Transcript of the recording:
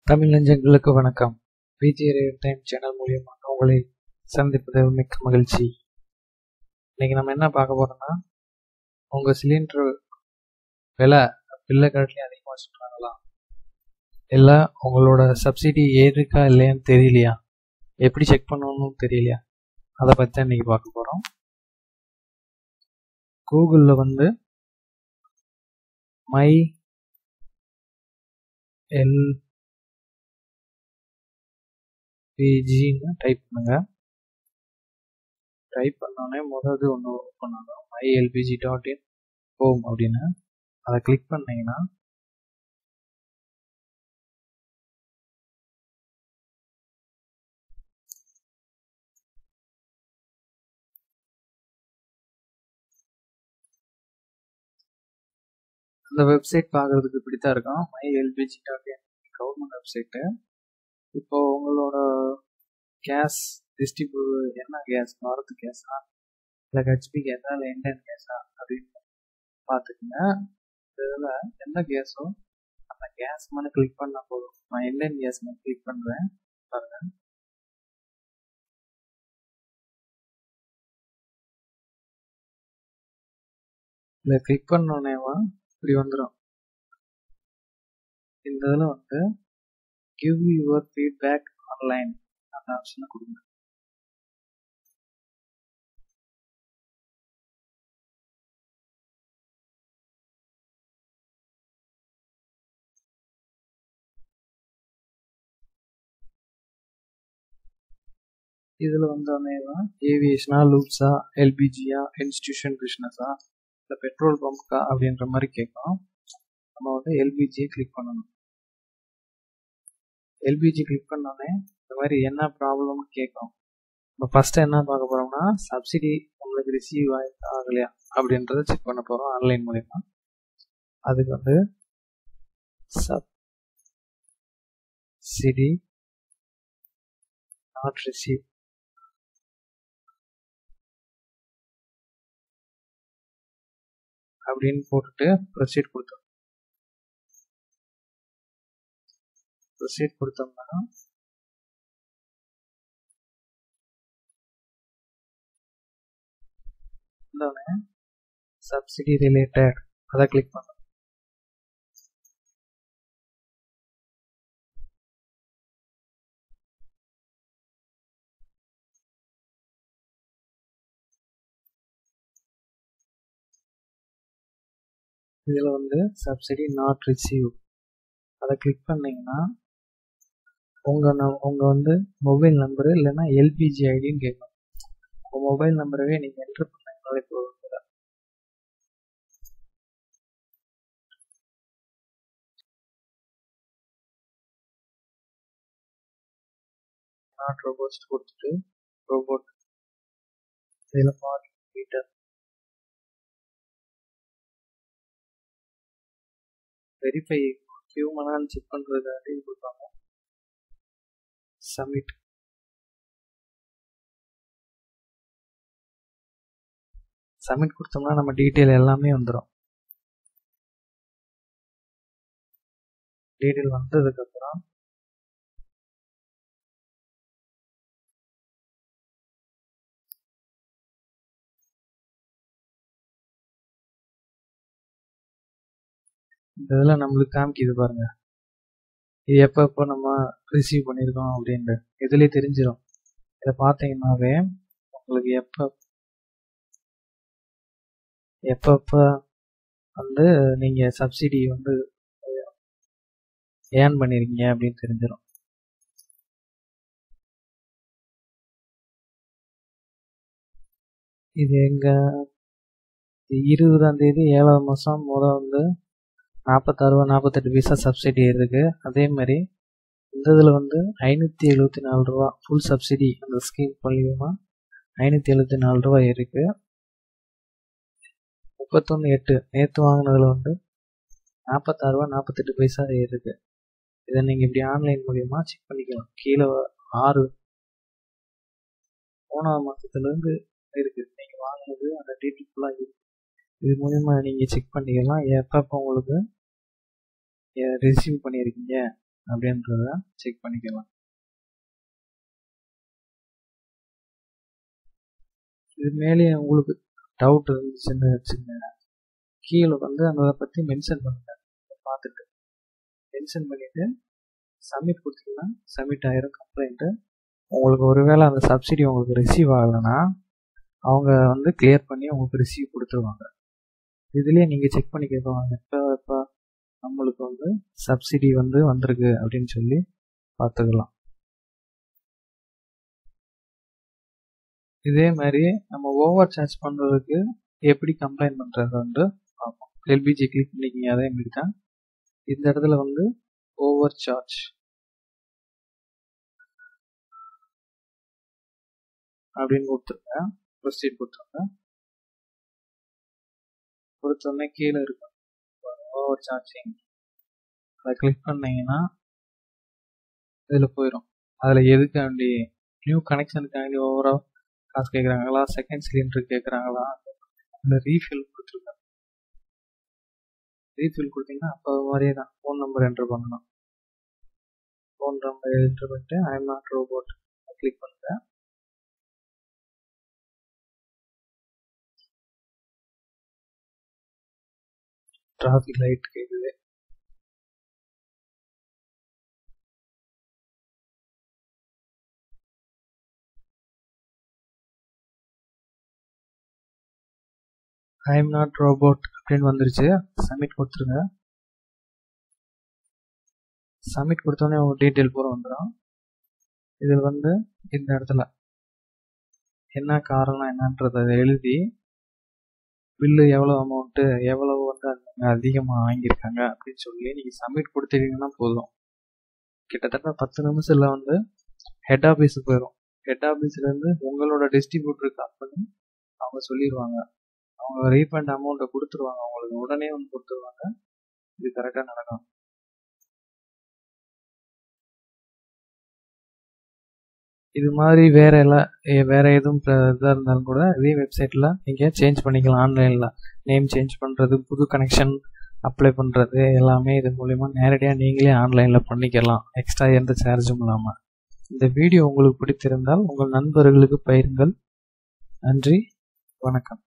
தமிழ் நெஞ்சங்களுக்கு வணக்கம் PGR time channel மூலியமாக உங்களை சந்திப்பது மிக்க மகிழ்ச்சி இன்னைக்கு நம்ம என்ன பார்க்க போறோம்னா உங்க சிலிண்டர் விலை பில்லை கரெக்ட்லேயும் அதிகமாக சொல்றாங்களா இல்லை உங்களோட சப்சிடி ஏறிருக்கா இல்லையான்னு தெரியலையா எப்படி செக் பண்ணணும்னு தெரியலையா அதை பற்றி தான் இன்னைக்கு பார்க்க போகிறோம் கூகுளில் வந்து மை எல் பிஜின்னு டைப் பண்ணுங்க டைப் பண்ணோடனே முதல்ல ஒன்று பண்ணணும் my LPG dot in home அப்படின்னு அதை கிளிக் பண்ணீங்கன்னா அந்த வெப்சைட் பார்க்குறதுக்கு இப்படி தான் இருக்கும் my LPG dot in government website இப்போ உங்களோட கேஸ் டிஸ்ட்ரிபியூட் என்ன கேஸ் பாரத் கேஸா இல்லை ஹெச்பி கேஸா இல்லை இண்டியன் கேஸா அப்படின்னு பார்த்துக்குங்க இதில் எந்த கேஸோ அந்த கேஸ் மேலே கிளிக் பண்ணால் போதும் நான் இண்டியன் கேஸ் மேலே கிளிக் பண்ணுறேன் பாருங்க இதில் கிளிக் பண்ணோடனேவா இப்படி வந்துடும் இந்த இதில் வந்து கிவ் யுவர் ஃபீட்பேக் ஆன்லைன் அந்த ஆப்ஷனை கொடுங்க இதில் வந்தோடனே தான் ஏவியேஷனா லூப்ஸா எல்பிஜியா இன்ஸ்டியூஷன் பிஸ்னஸா இல்லை பெட்ரோல் பம்ப்கா அப்படின்ற மாதிரி கேட்கும் நம்ம வந்து எல்பிஜியை கிளிக் பண்ணணும் எல்பிஜி கிளிக் பண்ணோடனே இந்த மாதிரி என்ன ப்ராப்ளம்னு கேட்கும் இப்போ ஃபஸ்ட்டு என்ன பார்க்க போகிறோம்னா சப்சிடி உங்களுக்கு ரிசீவ் ஆகிருக்கா ஆகலையா அப்படின்றத செக் பண்ண போகிறோம் ஆன்லைன் மூலயமா அதுக்கு வந்து சப் சிடி நாட் ரிசீவ் அப்படின்னு போட்டுட்டு ப்ரொசீட் கொடுத்தோம் ப்ரொசீட் கொடுத்தோம்னா வந்தோடனே சப்சிடி ரிலேட்டட் அதை கிளிக் பண்ணணும் இதில் வந்து சப்சிடி நாட் ரிசீவ் அதை கிளிக் பண்ணிங்கன்னா உங்கள் ந உங்கள் வந்து மொபைல் நம்பரு இல்லைன்னா எல்பிஜி ஐடின்னு கேட்கும் உங்கள் மொபைல் நம்பரவே நீங்கள் என்ட்ரு பண்ணீங்கனாலே போதும் நாட் ரோபோஸ்ட் கொடுத்துட்டு ரோபோட் இதில் பாடி மீட்டர் வெரிஃபை ஹியூமனான்னு செக் பண்ணுறதுக்காண்டி கொடுப்பாங்க சப்மிட் சப்மிட் கொடுத்தோம்னா நம்ம டீட்டெயில் எல்லாமே வந்துடும் டீட்டெயில் வந்ததுக்கப்புறம் இந்த இதில் நம்மளுக்கு காமிக்குது பாருங்க இது எப்போ எப்போ நம்ம ரிசீவ் பண்ணியிருக்கோம் அப்படின்ட்டு இதுலேயே தெரிஞ்சிடும் இதை பார்த்தீங்கன்னாவே உங்களுக்கு எப்போ எப்பப்போ வந்து நீங்கள் சப்சிடி வந்து ஏர்ன் பண்ணியிருக்கீங்க அப்படின்னு தெரிஞ்சிடும் இது எங்கள் இருபதாம் தேதி ஏழாவது மாதம் முதல் வந்து நாற்பத்தாறு ரூபா நாற்பத்தெட்டு பைசா சப்சிடி இருக்குது அதே மாதிரி இந்த இதில் வந்து ஐநூற்றி எழுபத்தி நாலு ரூபா ஃபுல் சப்சிடி அந்த ஸ்கீம் மூலியமாக ஐநூற்றி எழுபத்தி நாலு ரூபா இருக்குது முப்பத்தொன்று எட்டு நேற்று வாங்கினதில் வந்து நாற்பத்தாறு ரூபா நாற்பத்தெட்டு பைசா இருக்குது இதை நீங்கள் இப்படி ஆன்லைன் மூலியமாக செக் பண்ணிக்கலாம் கீழே ஆறு மூணாவது மாதத்துலேருந்து இருக்குது நீங்கள் வாங்கினது அந்த டீட்டெயில் ஃபுல்லாக இருக்குது இது மூலிமா நீங்கள் செக் பண்ணிக்கலாம் எப்பப்போ உங்களுக்கு ரிசீவ் பண்ணியிருக்கீங்க அப்படின்றத செக் பண்ணிக்கலாம் இது மேலே உங்களுக்கு டவுட் இருந்துச்சுன்னு வச்சுங்க கீழே வந்து அதை பற்றி மென்ஷன் பண்ணுங்க பார்த்துட்டு மென்ஷன் பண்ணிவிட்டு சப்மிட் கொடுத்தீங்கன்னா சப்மிட் ஆயிரும் கம்ப்ளைண்ட்டு உங்களுக்கு ஒருவேளை அந்த சப்சிடி உங்களுக்கு ரிசீவ் ஆகலைன்னா அவங்க வந்து கிளியர் பண்ணி உங்களுக்கு ரிசீவ் கொடுத்துருவாங்க இதுலேயே நீங்கள் செக் பண்ணி கேட்பாங்க இப்போ இப்போ நம்மளுக்கு வந்து சப்சிடி வந்து வந்திருக்கு அப்படின்னு சொல்லி பார்த்துக்கலாம் இதே மாதிரி நம்ம ஓவர் சார்ஜ் பண்ணுறதுக்கு எப்படி கம்ப்ளைண்ட் பண்ணுறது வந்து பார்ப்போம் எல்பிஜி கிளிக் பண்ணிக்கிங்க அதே மாதிரி தான் இந்த இடத்துல வந்து ஓவர் சார்ஜ் அப்படின்னு கொடுத்துருக்கேன் ப்ரொசீட் கொடுத்துருங்க கொடுத்தோடனே கீழே இருக்கும் ஓவர் சார்ஜிங் அதை கிளிக் பண்ணீங்கன்னா இதில் போயிடும் அதில் எதுக்காண்டி நியூ கனெக்ஷனுக்காண்டி ஓவராக காசு கேட்குறாங்களா செகண்ட் சிலிண்டர் கேட்குறாங்களா இல்லை ரீஃபில் கொடுத்துருக்காங்க ரீஃபில் கொடுத்தீங்கன்னா அப்போ மாதிரியே தான் ஃபோன் நம்பர் என்ட்ரு பண்ணணும் ஃபோன் நம்பர் என்ட்ரு பண்ணிட்டு ஐஎம் நாட் ரோபோட் கிளிக் பண்ணுங்க டிராஃபிக் லைட் கேட்குது ஐ எம் நாட் ரோபோட் அப்படின்னு வந்துருச்சு சப்மிட் கொடுத்துருங்க சப்மிட் கொடுத்தோன்னே உங்கள் டீட்டெயில் பூரா வந்துடும் இதில் வந்து இந்த இடத்துல என்ன காரணம் என்னன்றதை எழுதி பில்லு எவ்வளோ அமௌண்ட்டு எவ்வளவு வந்து அதிகமாக வாங்கியிருக்காங்க அப்படின்னு சொல்லி நீங்கள் சப்மிட் கொடுத்துட்டீங்கன்னா போதும் கிட்டத்தட்ட பத்து நிமிஷத்தில் வந்து ஹெட் ஆஃபீஸுக்கு போயிடும் ஹெட் ஆஃபீஸ்லேருந்து உங்களோட டிஸ்ட்ரிபியூட்டருக்கு கால் பண்ணி அவங்க சொல்லிடுவாங்க அவங்க ரீஃபண்ட் அமௌண்ட்டை கொடுத்துருவாங்க உங்களுக்கு உடனே வந்து கொடுத்துருவாங்க இது கரெக்டாக நடக்கும் இது மாதிரி வேற எல்லாம் வேற எதுவும் இதாக இருந்தாலும் கூட இதே வெப்சைட்டில் நீங்கள் சேஞ்ச் பண்ணிக்கலாம் ஆன்லைனில் நேம் சேஞ்ச் பண்ணுறது புது கனெக்ஷன் அப்ளை பண்ணுறது எல்லாமே இது மூலிமா நேரடியாக நீங்களே ஆன்லைனில் பண்ணிக்கலாம் எக்ஸ்ட்ரா எந்த சார்ஜும் இல்லாமல் இந்த வீடியோ உங்களுக்கு பிடித்திருந்தால் உங்கள் நண்பர்களுக்கு பயிருங்கள் நன்றி வணக்கம்